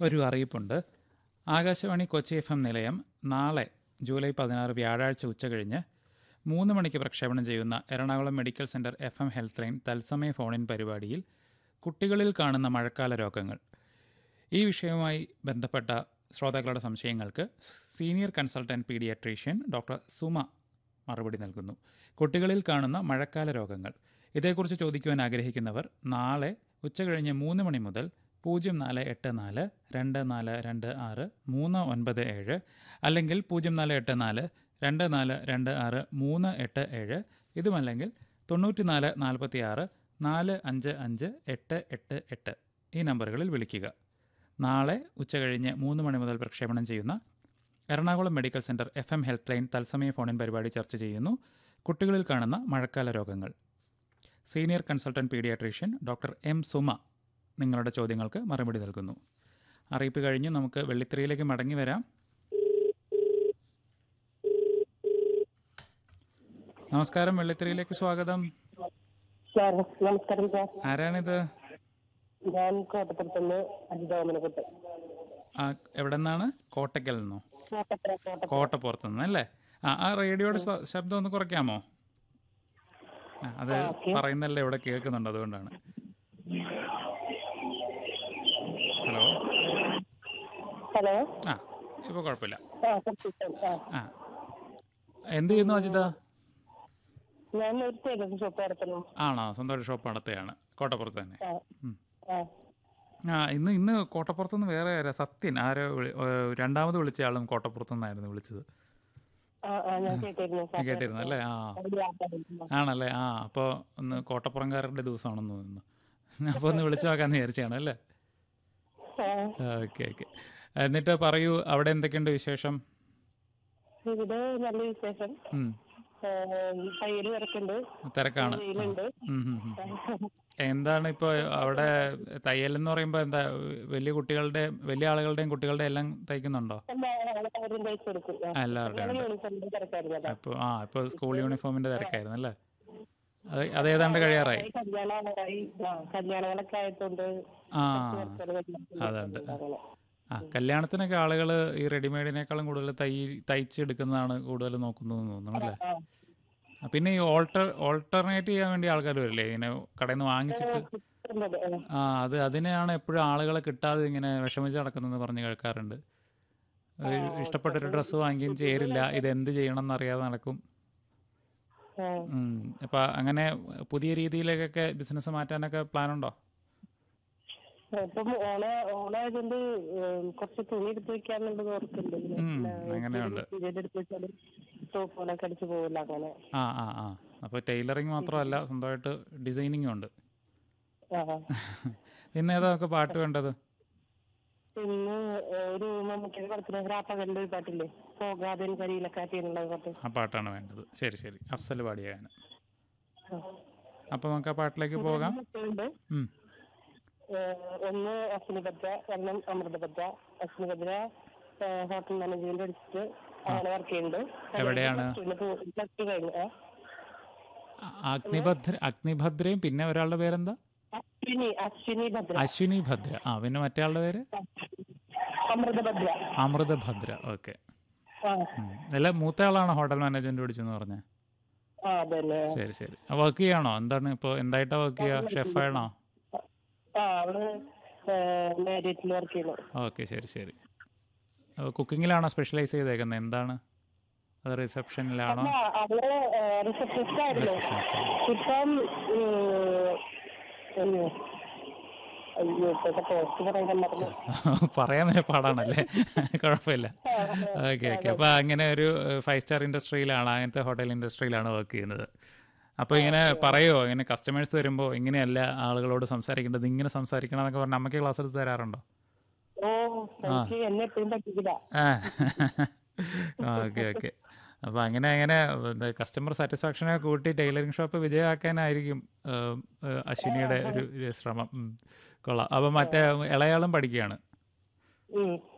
ഒരു അറിയിപ്പുണ്ട് ആകാശവാണി കൊച്ചി എഫ് എം നിലയം നാളെ ജൂലൈ പതിനാറ് വ്യാഴാഴ്ച ഉച്ചകഴിഞ്ഞ് മൂന്ന് മണിക്ക് പ്രക്ഷേപണം ചെയ്യുന്ന എറണാകുളം മെഡിക്കൽ സെൻറ്റർ എഫ് എം ഹെൽത്ത് ലൈൻ തത്സമയ ഫോണിൻ പരിപാടിയിൽ കുട്ടികളിൽ കാണുന്ന മഴക്കാല രോഗങ്ങൾ ഈ വിഷയവുമായി ബന്ധപ്പെട്ട ശ്രോതാക്കളുടെ സംശയങ്ങൾക്ക് senior consultant paediatrician doctor Suma മറുപടി നൽകുന്നു കുട്ടികളിൽ കാണുന്ന മഴക്കാല രോഗങ്ങൾ ഇതേക്കുറിച്ച് ചോദിക്കുവാൻ ആഗ്രഹിക്കുന്നവർ നാളെ ഉച്ചകഴിഞ്ഞ് മൂന്ന് മണി മുതൽ പൂജ്യം നാല് എട്ട് നാല് രണ്ട് നാല് രണ്ട് ആറ് മൂന്ന് ഒൻപത് ഏഴ് അല്ലെങ്കിൽ പൂജ്യം നാല് എട്ട് നാല് രണ്ട് നാല് രണ്ട് ആറ് മൂന്ന് എട്ട് ഏഴ് ഇതുമല്ലെങ്കിൽ തൊണ്ണൂറ്റി നാല് നാൽപ്പത്തി ആറ് നാല് അഞ്ച് അഞ്ച് എട്ട് എട്ട് എട്ട് ഈ നമ്പറുകളിൽ വിളിക്കുക നാളെ ഉച്ചകഴിഞ്ഞ് മൂന്ന് മണി മുതൽ പ്രക്ഷേപണം ചെയ്യുന്ന എറണാകുളം മെഡിക്കൽ സെൻറ്റർ എഫ് എം ഹെൽത്ത് ലൈൻ തത്സമയ ഫോണിൻ പരിപാടി ചർച്ച ചെയ്യുന്നു കുട്ടികളിൽ കാണുന്ന മഴക്കാല രോഗങ്ങൾ senior consultant paediatrician doctor M Suma നിങ്ങളുടെ ചോദ്യങ്ങൾക്ക് മറുപടി നൽകുന്നു അറിയിപ്പ് കഴിഞ്ഞ് നമുക്ക് വെള്ളിത്തിരയിലേക്ക് മടങ്ങി വരാം നമസ്കാരം വെള്ളിത്തിരയിലേക്ക് സ്വാഗതം സാർ നമസ്കാരം സാർ ആരാണിത് ഞാൻ കോട്ടപ്പുറത്തുനിന്ന് അജിതോമനക്കുട്ട് ആ എവിടെ നിന്നാണ് കോട്ടയ്ക്കൽ നിന്നോ കോട്ടപ്പുറ കോട്ട കോട്ടപ്പുറത്ത് നിന്ന് അല്ലേ ആ ആ റേഡിയോയുടെ ശ- ശബ്ദം ഒന്ന് കുറയ്ക്കാമോ ആ, അത് പറയുന്നല്ലേ ഇവിടെ കേൾക്കുന്നുണ്ട് അതുകൊണ്ടാണ് ഹലോ ഹലോ ആ ഇപ്പോൾ കുഴപ്പമില്ല ആ കുറച്ച് ആ ആ എന്ത് ചെയ്യുന്നു അജിത ഞാൻ ഒരു ടൈലറിംഗ് ഷോപ്പ് നടത്തുന്നു ആണോ സ്വന്തമായിട്ട് ഷോപ്പ് നടത്തുകയാണ് കോട്ടപ്പുറത്ത് തന്നെ ആ ഉം. ആ ആ ഇന്ന് ഇന്ന് കോട്ടപ്പുറത്തുനിന്ന് വേറെ ആരാ സത്യൻ ആരോ വിളി- ഏ, രണ്ടാമത് വിളിച്ച ആളും കോട്ടപ്പുറത്തുനിന്നായിരുന്നു വിളിച്ചത് ആ ആ ഞാൻ കേട്ടിരുന്നു സാർ കേട്ടിരുന്നു അല്ലേ ആ ഒരു വാർത്ത ആണല്ലേ ആ അപ്പോൾ ഒന്ന് കോട്ടപ്പുറംകാരുടെ ദിവസമാണെന്ന് തോന്നുന്നു അപ്പോൾ ഒന്ന് വിളിച്ചു നോക്കാമെന്ന് വിചാരിച്ചാണ് അല്ലേ ആ ഓക്കെ ഓക്കെ എന്നിട്ട് പറയൂ അവിടെ എന്തൊക്കെയുണ്ട് വിശേഷം ഇവിടെ നല്ല വിശേഷം ഉം, തയ്യൽ തിരക്കുണ്ട് തിരക്കാണ് വെയിലുണ്ട് ഉം, ഉം, ഉം. എന്താണ് ഇപ്പോൾ അവിടെ തയ്യൽ എന്ന് പറയുമ്പോൾ എന്താ വലിയ കുട്ടികളുടെ വലിയ ആളുകളുടെയും കുട്ടികളുടെയും എല്ലാം തയ്ക്കുന്നുണ്ടോ എല്ലാവരും തയ്ച്ചു കൊടുക്കും ആ. ആ, എല്ലാവരുടെയും ഉണ്ട് യൂണിഫോമിന്റെ തിരക്കായിരുന്നു അതാ. അപ്പോൾ ആ ഇപ്പോൾ സ്കൂൾ യൂണിഫോമിൻ്റെ തിരക്കായിരുന്നു അല്ലേ അത് അത് ഏതാണ്ട് കഴിയാറായി കല്യാണമായി ആ കല്യാണങ്ങളൊക്കെ ആയതുകൊണ്ട് ആ കുറച്ച് അതുണ്ട് അങ്ങനെ. ആ കല്യാണത്തിനൊക്കെ ആളുകൾ ഈ റെഡിമെയ്ഡിനേക്കാളും കൂടുതൽ തൈ തയ്ച്ചെടുക്കുന്നതാണ് കൂടുതൽ നോക്കുന്നതെന്ന് തോന്നുന്നു അല്ലേ ആ ആ, പിന്നെ ഈ ഓൾട്ടർ ഓൾട്ടർനേറ്റ് ചെയ്യാൻ വേണ്ടി ആൾക്കാർ വരില്ലേ ഇങ്ങനെ കടയിൽ നിന്ന് വാങ്ങിച്ചിട്ട് കിട്ടുന്നത്, ആ. ആ അത് അതിനെയാണ് എപ്പോഴും ആളുകളെ കിട്ടാതെ ഇങ്ങനെ വിഷമിച്ച് നടക്കുന്നതെന്ന് പറഞ്ഞ് കേൾക്കാറുണ്ട് ഒരു ഇഷ്ടപ്പെട്ടൊരു ഡ്രസ്സ് വാങ്ങിയും ചേരില്ല ഇത് എന്ത് ചെയ്യണം എന്നറിയാതെ നടക്കും ആ. ഉം. അപ്പം അങ്ങനെ പുതിയ രീതിയിലേക്കൊക്കെ ബിസിനസ് മാറ്റാനൊക്കെ പ്ലാനുണ്ടോ ഇപ്പം ഓണ ഓണായതുകൊണ്ട് ഉം, കുറച്ച് തുണി എടുത്ത് വെക്കാന്നുള്ളത് ഓർക്കുന്നുണ്ട് ഉം, അങ്ങനെയുണ്ട് എടുത്ത് വെച്ചാല് ടോപ്പുകളൊക്കെ അടിച്ചു പോകില്ല അങ്ങനെ ആ ആ ആ അപ്പോൾ ടൈലറിങ് മാത്രമല്ല സ്വന്തമായിട്ട് ഡിസൈനിങ്ങും ഉണ്ട് ആ പിന്നെ ഏതാ നമുക്ക് പാട്ട് വേണ്ടത് പിന്നെ ഒരു മമ്മൂട്ടിയുടെ പടത്തിന് റാപ്പകലിന്റെ ഒരു പാട്ടില്ലേ പോകാതെ കരിയിലക്കാറ്റ് എന്നുള്ള പാട്ട് ആ പാട്ടാണ് വേണ്ടത് ശരി ശരി അഫ്സൽ പാടിയ ഗാനം ആ. അപ്പോൾ നമുക്ക് ആ പാട്ടിലേക്ക് പോകാം ഉണ്ട് ഉം. ഏഹ് ഒന്ന് അശ്വിനി ഭദ്ര ഒന്നും അമൃത ഭദ്ര അശ്വിനി ഭദ്ര ഏഹ് ഹോട്ടൽ മാനേജ്മെന്റ് അടിച്ചിട്ട് അങ്ങനെ വർക്ക് ചെയ്യുന്നുണ്ട് എവിടെയാണ്? പ്ലസ് ടു കഴിഞ്ഞു ഏഹ് അ- അഗ്നിഭദ്ര അഗ്നിഭദ്രയും പിന്നെ ഒരാളുടെ പേരെന്താ അശ്വിനി അശ്വിനി ഭദ്ര അശ്വിനി ഭദ്ര ആ പിന്നെ മറ്റേ ആളുടെ പേര് അമൃത ഭദ്ര അമൃത ഭദ്ര ഓക്കെ ആ അല്ല മൂത്ത ആളാണോ ഹോട്ടൽ മാനേജ്മെന്റ് പഠിച്ചെന്ന് പറഞ്ഞ ആ അതന്നെ ശരി ശരി വർക്ക് ചെയ്യാണോ എന്താണ് ഇപ്പോൾ എന്തായിട്ടാ വർക്ക് ചെയ്യുക ഷെഫാണോ ആ അവള് മാരിയറ്റിൽ വർക്ക് ചെയ്യുന്നു ഓക്കെ ശരി ശരി അപ്പോൾ കുക്കിങ്ങിലാണോ സ്പെഷ്യലൈസ് ചെയ്തേക്കുന്നത് എന്താണ് അത് റിസപ്ഷനിലാണോ ആ അവള് റിസപ്ഷനിസ്റ്റ് ആയിരുന്നു റിസപ്ഷനിസ്റ്റ് ഇപ്പം ഉം, അയ്യോ അയ്യോ ഇപ്പോഴത്തെ പോസ്റ്റ് പറയാൻ മറന്നു പറയാൻ വരെ പാടാണല്ലേ കുഴപ്പമില്ല ഓക്കെ ഓക്കെ അപ്പോൾ അങ്ങനെ ഒരു ഫൈവ് സ്റ്റാർ ഇൻഡസ്ട്രിയിലാണ് അങ്ങനത്തെ ഹോട്ടൽ ഇൻഡസ്ട്രിയിലാണ് വർക്ക് ചെയ്യുന്നത് അപ്പോൾ ഇങ്ങനെ പറയുമോ ഇങ്ങനെ കസ്റ്റമേഴ്സ് വരുമ്പോൾ ഇങ്ങനെയല്ല ആളുകളോട് സംസാരിക്കേണ്ടത് ഇങ്ങനെ സംസാരിക്കണം എന്നൊക്കെ പറഞ്ഞാൽ അമ്മയ്ക്ക് ക്ലാസ് എടുത്ത് തരാറുണ്ടോ ഓ എനിക്ക് എന്നെ എപ്പോഴും പറ്റിക്കില്ല ആ ഓക്കെ ഓക്കെ അപ്പോൾ അങ്ങനെ അങ്ങനെ കസ്റ്റമർ സാറ്റിസ്ഫാക്ഷനെ കൂട്ടി ടൈലറിംഗ് ഷോപ്പ് വിജയമാക്കാനായിരിക്കും ഏഹ്, ഏഹ്, അശ്വിനിയുടെ ഒരു ഒരു ശ്രമം ഉം. കൊള്ളാം അപ്പോൾ മറ്റേ ഇളയാളും പഠിക്കുകയാണ് ഉം